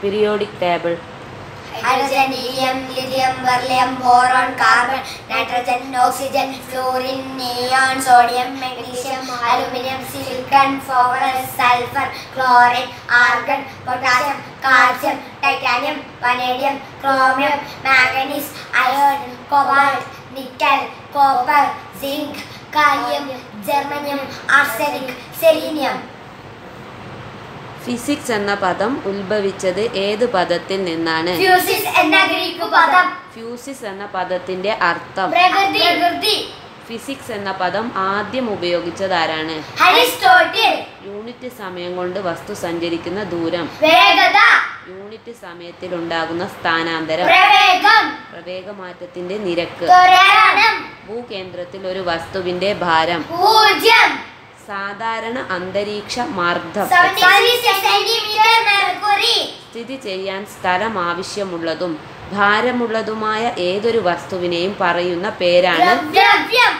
Periodic table hydrogen helium lithium beryllium boron carbon nitrogen oxygen fluorine neon sodium magnesium aluminium silicon phosphorus sulphur chlorine argon potassium calcium titanium vanadium chromium manganese iron cobalt nickel copper zinc gallium germanium arsenic selenium physics എന്ന പദം ഉത്ഭവിച്ചത് ഏത് പദത്തിൽ നിന്നാണ് ഫ്യൂസിസ് എന്ന Greek പദം ഫ്യൂസിസ് എന്ന പദത്തിന്റെ അർത്ഥം പ്രകൃതി പ്രകൃതി ഫിസിക്സ് എന്ന പദം ആദ്യം ഉപയോഗിച്ചത് ആരാണ് അരിസ്റ്റോട്ടിൽ യൂണിറ്റ് സമയം കൊണ്ട് വസ്തു സഞ്ചരിക്കുന്ന ദൂരം വേഗത യൂണിറ്റ് സമയത്തിൽ ഉണ്ടാകുന്ന സ്ഥാനാന്തരം പ്രവേഗം പ്രവേഗമാറ്റത്തിന്റെ നിരക്ക് ത്വരണം ഭൂകേന്ദ്രത്തിൽ ഒരു വസ്തുവിന്റെ ഭാരം ഊർജം സാധാരണ അന്തരീക്ഷ മർദ്ദം സെന്റിമീറ്റർ മെർക്കുറി സ്ഥിതി ചെയ്യാൻ സ്ഥലം ആവശ്യമുള്ളതും ഭാരമുള്ളതുമായ ഏതൊരു വസ്തുവിനെയും പറയുന്ന പേരാണ് ദ്രവ്യം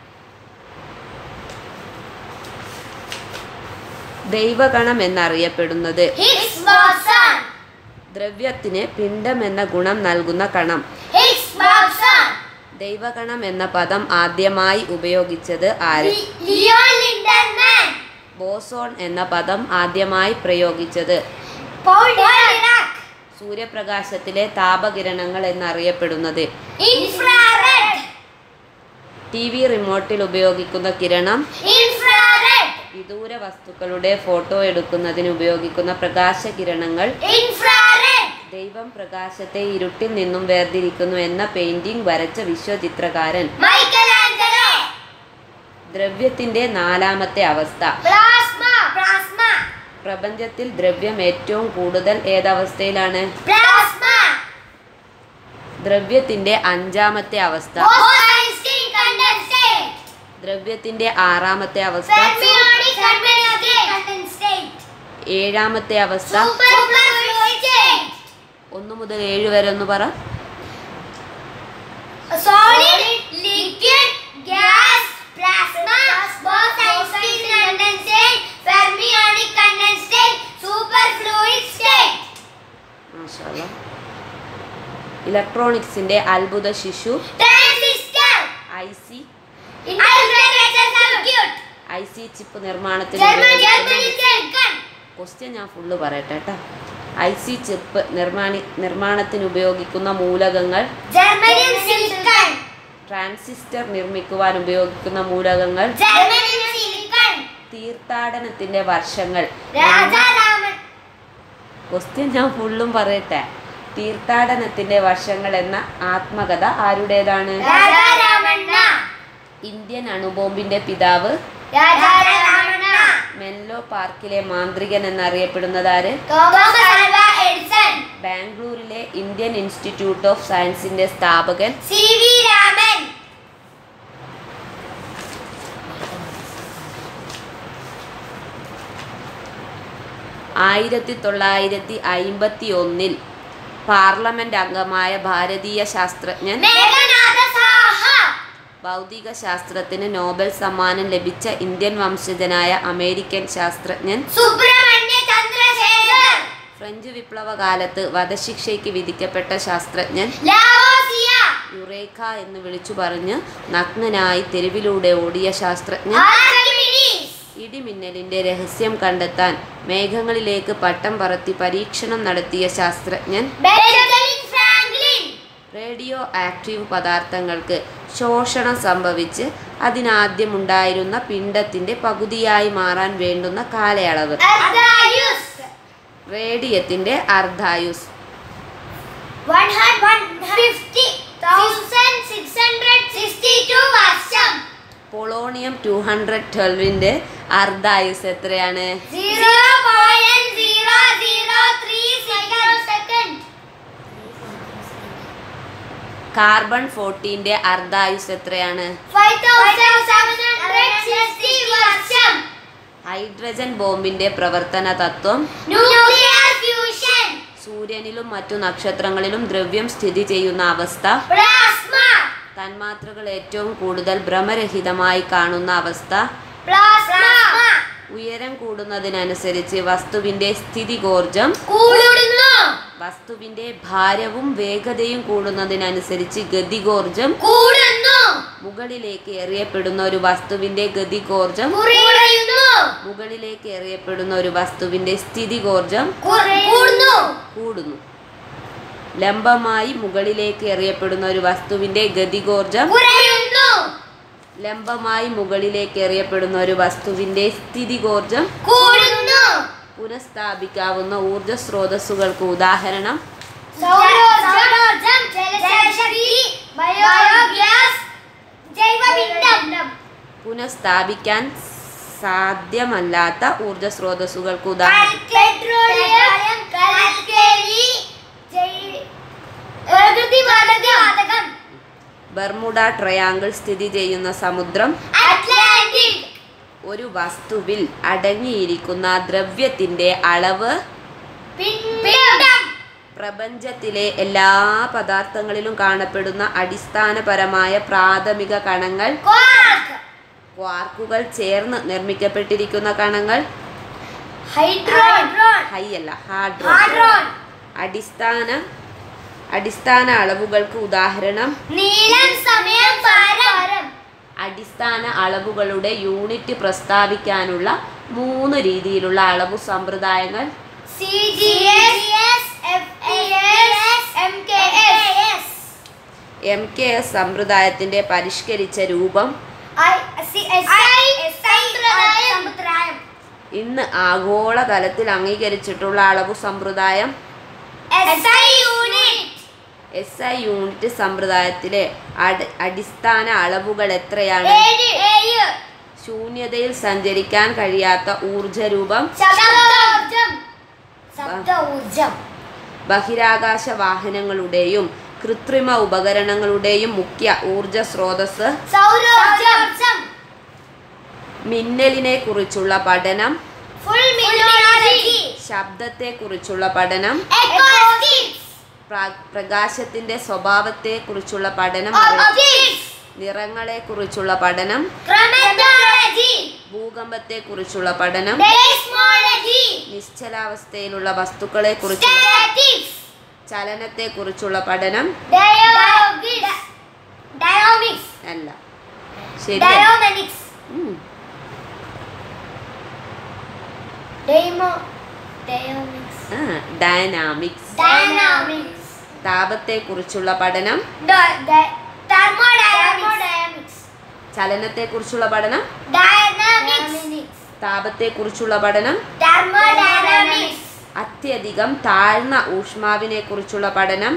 ദൈവഗണം എന്നറിയപ്പെടുന്നത് ഹിഗ്സ് ബോസോൺ ദ്രവ്യത്തിന് പിണ്ഡം എന്ന ഗുണം നൽകുന്ന കണം ഹിഗ്സ് ബോസോൺ ദൈവഗണം എന്ന പദം ആദ്യമായി ഉപയോഗിച്ചത് ആര് ലി- ലിയോൺ ലിൻഡർമാൻ ബോസോൺ എന്ന പദം ആദ്യമായി പ്രയോഗിച്ചത് പോൾ ഡിറാക് സൂര്യപ്രകാശത്തിലെ താപകിരണങ്ങൾ എന്നറിയപ്പെടുന്നത് ഇൻഫ്രാറെഡ് ടി വി റിമോട്ടിൽ ഉപയോഗിക്കുന്ന കിരണം ഇൻഫ്രാറെഡ് വിദൂര വസ്തുക്കളുടെ ഫോട്ടോ എടുക്കുന്നതിന് ഉപയോഗിക്കുന്ന പ്രകാശകിരണങ്ങൾ ഇൻഫ്രാറെഡ് ദൈവം പ്രകാശത്തെ ഇരുട്ടിൽ നിന്നും വേർതിരിക്കുന്നു എന്ന പെയിന്റിംഗ് വരച്ച വിശ്വചിത്രകാരൻ മൈക്കലാഞ്ചലോ ദ്രവ്യത്തിന്റെ നാലാമത്തെ അവസ്ഥ പ്ലാസ്മ പ്ലാസ്മ പ്രപഞ്ചത്തിൽ ദ്രവ്യം ഏറ്റവും കൂടുതൽ ഏതവസ്ഥയിലാണ് പ്ലാസ്മ ദ്രവ്യത്തിന്റെ അഞ്ചാമത്തെ അവസ്ഥ ബോസ്-ഐൻസ്റ്റീൻ കണ്ടൻസേറ്റ് ദ്രവ്യത്തിന്റെ ആറാമത്തെ അവസ്ഥ ഫെർമിയോണിക് കണ്ടൻസേറ്റ് ഏഴാമത്തെ അവസ്ഥ സൂപ്പർ ഫ്ലൂയിഡ് സ്റ്റേറ്റ് ഒന്ന് മുതൽ ഏഴ് വരെ ഒന്ന് പറ solid liquid gas plasma Bose Einstein condensate fermionic condensate superfluid state മാഷാല്ലാ. ഇലക്ട്രോണിക്സിന്റെ അത്ഭുത ശിശു transistor I C integrated circuit I C chip നിർമ്മാണത്തിന് ജർമ്മൻ ഉപയോഗിക്കുന്ന ജർമ്മനി സിലിക്കൺ ക്വസ്റ്റ്യൻ ഞാൻ ഫുള്ള് പറയട്ടെ കേട്ടോ ഐ സി ചിപ്പ് നിർമ്മാണി നിർമ്മാണത്തിന് ഉപയോഗിക്കുന്ന മൂലകങ്ങൾ ജർമ്മനിയൻ സിലിക്കൺ ട്രാൻസിസ്റ്റർ നിർമ്മിക്കുവാൻ ഉപയോഗിക്കുന്ന മൂലകങ്ങൾ ജർമ്മനിയൻ സിലിക്കൺ തീർത്ഥാടനത്തിന്റെ വർഷങ്ങൾ രാജാരാമൻ ക്വസ്റ്റ്യൻ ഞാൻ ഫുള്ളും പറയട്ടെ തീർത്ഥാടനത്തിന്റെ വർഷങ്ങൾ എന്ന ആത്മകഥ ആരുടേതാണ് രാജാരാമണ്ണ ഇന്ത്യൻ അണുബോംബിന്റെ പിതാവ് രാജാരാമണ്ണ മെൻലോ പാർക്കിലെ മാന്ത്രികൻ എന്നറിയപ്പെടുന്നത് ആര് തോമസ് ആൽവ എഡിസൺ ബാംഗ്ലൂരിലെ ഇന്ത്യൻ ഇൻസ്റ്റിറ്റ്യൂട്ട് ഓഫ് സയൻസിന്റെ സ്ഥാപകൻ സി വി രാമൻ ആയിരത്തി തൊള്ളായിരത്തി അയിമ്പത്തി ഒന്നിൽ പാർലമെന്റ് അംഗമായ ഭാരതീയ ശാസ്ത്രജ്ഞൻ മേഘനാഥ സാഹ ഭൗതിക ശാസ്ത്രത്തിന് നോബൽ സമ്മാനം ലഭിച്ച ഇന്ത്യൻ വംശജനായ അമേരിക്കൻ ശാസ്ത്രജ്ഞൻ സുബ്രഹ്മണ്യ ചന്ദ്രശേഖർ ഫ്രഞ്ച് വിപ്ലവകാലത്ത് വധശിക്ഷയ്ക്ക് വിധിക്കപ്പെട്ട ശാസ്ത്രജ്ഞൻ ലാവോസിയ യുറേക്ക എന്ന് വിളിച്ചു പറഞ്ഞ് നഗ്നനായി തെരുവിലൂടെ ഓടിയ ശാസ്ത്രജ്ഞൻ ആർക്കിമിഡീസ് ഇടിമിന്നലിന്റെ രഹസ്യം കണ്ടെത്താൻ മേഘങ്ങളിലേക്ക് പട്ടം പറത്തി പരീക്ഷണം നടത്തിയ ശാസ്ത്രജ്ഞൻ ബെഞ്ചമിൻ ഫ്രാങ്ക്ലിൻ റേഡിയോ ആക്റ്റീവ് പദാർത്ഥങ്ങൾക്ക് ശോഷണം സംഭവിച്ച് അതിനാദ്യമുണ്ടായിരുന്ന പിണ്ഡത്തിന്റെ പകുതിയായി മാറാൻ വേണ്ടുന്ന കാലയളവ് അർദായുസ് റേഡിയത്തിന്റെ അർദ്ധായുസ് 150,662 വർഷം പൊളോണിയം ടു ഹൺഡ്രഡ് ട്വൽവിന്റെ അർദ്ധായുസ് എത്രയാണ് 0.003 സെക്കൻഡ് കാർബൺ ഫോർട്ടീന്റെ അർദ്ധായുസ് എത്രയാണ് 5760 വർഷം ഹൈഡ്രജൻ ബോംബിന്റെ പ്രവർത്തന തത്വം ന്യൂക്ലിയർ ഫ്യൂഷൻ സൂര്യനിലും മറ്റു നക്ഷത്രങ്ങളിലും ദ്രവ്യം സ്ഥിതി ചെയ്യുന്ന അവസ്ഥ പ്ലാസ്മ തന്മാത്രകൾ ഏറ്റവും കൂടുതൽ ഭ്രമരഹിതമായി കാണുന്ന അവസ്ഥ പ്ലാസ്മ ഉയരം കൂടുന്നതിനനുസരിച്ച് വസ്തുവിന്റെ സ്ഥിതികോർജം കൂടുന്നു വസ്തുവിന്റെ ഭാരവും വേഗതയും കൂടുന്നതിനനുസരിച്ച് ഗതികോർജം കൂടുന്നു മുകളിലേക്ക് എറിയപ്പെടുന്ന ഒരു വസ്തുവിന്റെ ഗതികോർജം കുറയുന്നു മുകളിലേക്ക് എറിയപ്പെടുന്ന ഒരു വസ്തുവിന്റെ സ്ഥിതികോർജം കൂടുന്നു കൂടുന്നു ലംബമായി മുകളിലേക്ക് എറിയപ്പെടുന്ന ഒരു വസ്തുവിന്റെ ഗതികോർജം കുറയുന്നു ലംബമായി മുകളിലേക്ക് എറിയപ്പെടുന്ന ഒരു വസ്തുവിന്റെ സ്ഥിതികോർജം കൂടുന്നു പുനഃസ്ഥാപിക്കാവുന്ന ഊർജ സ്രോതസ്സുകൾക്ക് ഉദാഹരണം സൗരോർജം ജലശക്തി ബയോഗ്യാസ് ജൈവവിന്ധം പുനഃസ്ഥാപിക്കാൻ സാധ്യമല്ലാത്ത ഊർജ സ്രോതസ്സുകൾക്ക് ഉദാഹരണം പെട്രോളിയം കൽക്കരി പ്രകൃതി വാതകം ബർമുഡ ട്രയാങ്കിൾ സ്ഥിതി ചെയ്യുന്ന സമുദ്രം അറ്റ്ലാന്റിക് ഒരു വസ്തുവിൽ അടങ്ങിയിരിക്കുന്ന ദ്രവ്യത്തിന്റെ അളവ് പിണ്ഡം പ്രപഞ്ചത്തിലെ എല്ലാ പദാർത്ഥങ്ങളിലും കാണപ്പെടുന്ന അടിസ്ഥാനപരമായ പ്രാഥമിക കണങ്ങൾ ക്വാർക്ക് ക്വാർക്കുകൾ ചേർന്ന് നിർമ്മിക്കപ്പെട്ടിരിക്കുന്ന കണങ്ങൾ ഹൈഡ്രോൺ ഹൈ അല്ല ഹാഡ്രോൺ ഹാഡ്രോൺ അടിസ്ഥാന അടിസ്ഥാന അളവുകൾക്ക് ഉദാഹരണം നീളം സമയം ഭാരം അടിസ്ഥാന അളവുകളുടെ യൂണിറ്റ് പ്രസ്താവിക്കാനുള്ള മൂന്ന് രീതിയിലുള്ള അളവു സമ്പ്രദായങ്ങൾ C G S F S M K S M K S സമ്പ്രദായത്തിന്റെ പരിഷ്കരിച്ച രൂപം സമ്പ്രദായം ഇന്ന് ആഗോളതലത്തിൽ അംഗീകരിച്ചിട്ടുള്ള അളവു സമ്പ്രദായം S I unit S I unit സമ്പ്രദായത്തിലെ അടി- അടിസ്ഥാന അളവുകൾ എത്രയാണ് ഏഴ് ഏഴ് ശൂന്യതയിൽ സഞ്ചരിക്കാൻ കഴിയാത്ത ഊർജരൂപം ശബ്ദോർജം ശബ്ദ ഊർജം ബഹിരാകാശ വാഹനങ്ങളുടെയും കൃത്രിമ ഉപകരണങ്ങളുടെയും മുഖ്യ ഊർജ സ്രോതസ് സൗരോർജം മിന്നലിനെ കുറിച്ചുള്ള പഠനം ഫുൾ മിനോളജി ശബ്ദത്തെ കുറിച്ചുള്ള പഠനം എക്കോസ്റ്റിക്സ് പ്ര- പ്രകാശത്തിന്റെ സ്വഭാവത്തെ കുറിച്ചുള്ള പഠനം അറിയ- ഒപ്റ്റിക്സ് നിറങ്ങളെ കുറിച്ചുള്ള പഠനം ക്രോമാറ്റോളജി ഭൂകമ്പത്തെ കുറിച്ചുള്ള പഠനം ഡെസ്മോളജി നിശ്ചലാവസ്ഥയിലുള്ള വസ്തുക്കളെ കുറിച്ചുള്ള സ്റ്റാറ്റിക്സ് ചലനത്തെ കുറിച്ചുള്ള പഠനം ഡയോമിക്സ് ഡയോമിക്സ് അല്ല ശരി ഡയോമെനിക്സ് ഉം. ഡൈമോ ഡയോമിക്സ് ആ, ഡൈനാമിക്സ് ഡൈനാമിക്സ് താപത്തെ കുറിച്ചുള്ള പഠനം തെർമോഡൈനാമിക്സ് ചലനത്തെ കുറിച്ചുള്ള പഠനം ഡൈനാമിക്സ് താപത്തെ കുറിച്ചുള്ള പഠനം തെർമോഡൈനാമിക്സ് അത്യധികം താഴ്ന്ന ഊഷ്മാവിനെ കുറിച്ചുള്ള പഠനം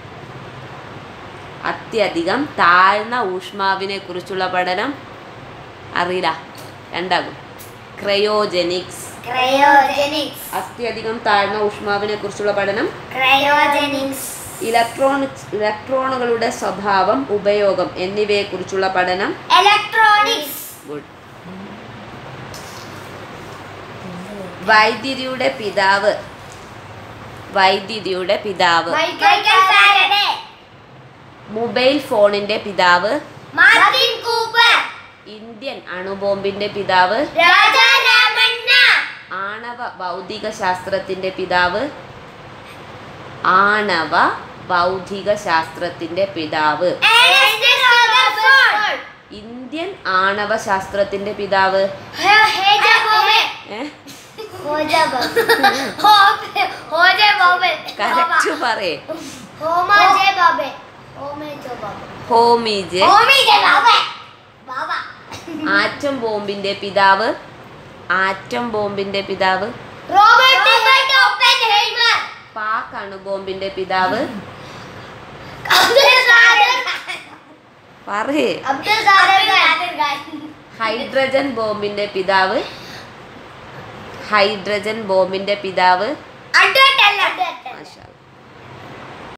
അത്യധികം താഴ്ന്ന ഊഷ്മാവിനെ കുറിച്ചുള്ള പഠനം അറിയില്ല രണ്ടാകും ക്രയോജനിക്സ് ക്രയോജനിക്സ് അത്യധികം താഴ്ന്ന ഊഷ്മാവിനെ കുറിച്ചുള്ള പഠനം ക്രയോജനിക്സ് ഇലക്ട്രോണിക്സ് ഇലക്ട്രോണുകളുടെ സ്വഭാവം ഉപയോഗം എന്നിവയെക്കുറിച്ചുള്ള പഠനം ഇലക്ട്രോണിക്സ് ഗുഡ് വൈദ്യുതിയുടെ പിതാവ് വൈദ്യുതിയുടെ പിതാവ് മൈക്കൽ ഫാരഡേ മൊബൈൽ ഫോണിന്റെ പിതാവ് മാർട്ടിൻ കൂപ്പർ ഇന്ത്യൻ അണുബോംബിന്റെ പിതാവ് രാജാ രാമണ്ണ ആണവ ഭൗതിക ശാസ്ത്രത്തിന്റെ പിതാവ് ആണവ ഭൗതിക ശാസ്ത്രത്തിന്റെ പിതാവ് ഏണസ്റ്റ് റദർഫോർഡ് ഇന്ത്യൻ ആണവ ശാസ്ത്രത്തിന്റെ പിതാവ് ഹേജ ബോബെ ഏ? ഹോജ ബോബെ ഹോജ ബോബെ കറക്റ്റ് പറയേ Homi J Bhabha Homi J Bhabha Homi J Homi J Bhabha Bhabha atom ബോംബിന്റെ പിതാവ് ആറ്റം ബോംബിന്റെ പിതാവ് റോബർട്ട് ടിബർട്ട് ഓപ്പൻഹൈമർ പാക് അണുബോംബിന്റെ പിതാവ് അബ്ദുൽ ഖാദർ പറയേ അബ്ദുൽ ഖാദർ ഖാൻ ഹൈഡ്രജൻ ബോംബിന്റെ പിതാവ് ഹൈഡ്രജൻ ബോംബിന്റെ പിതാവ് അഡ്വട്ടല്ല മാഷാ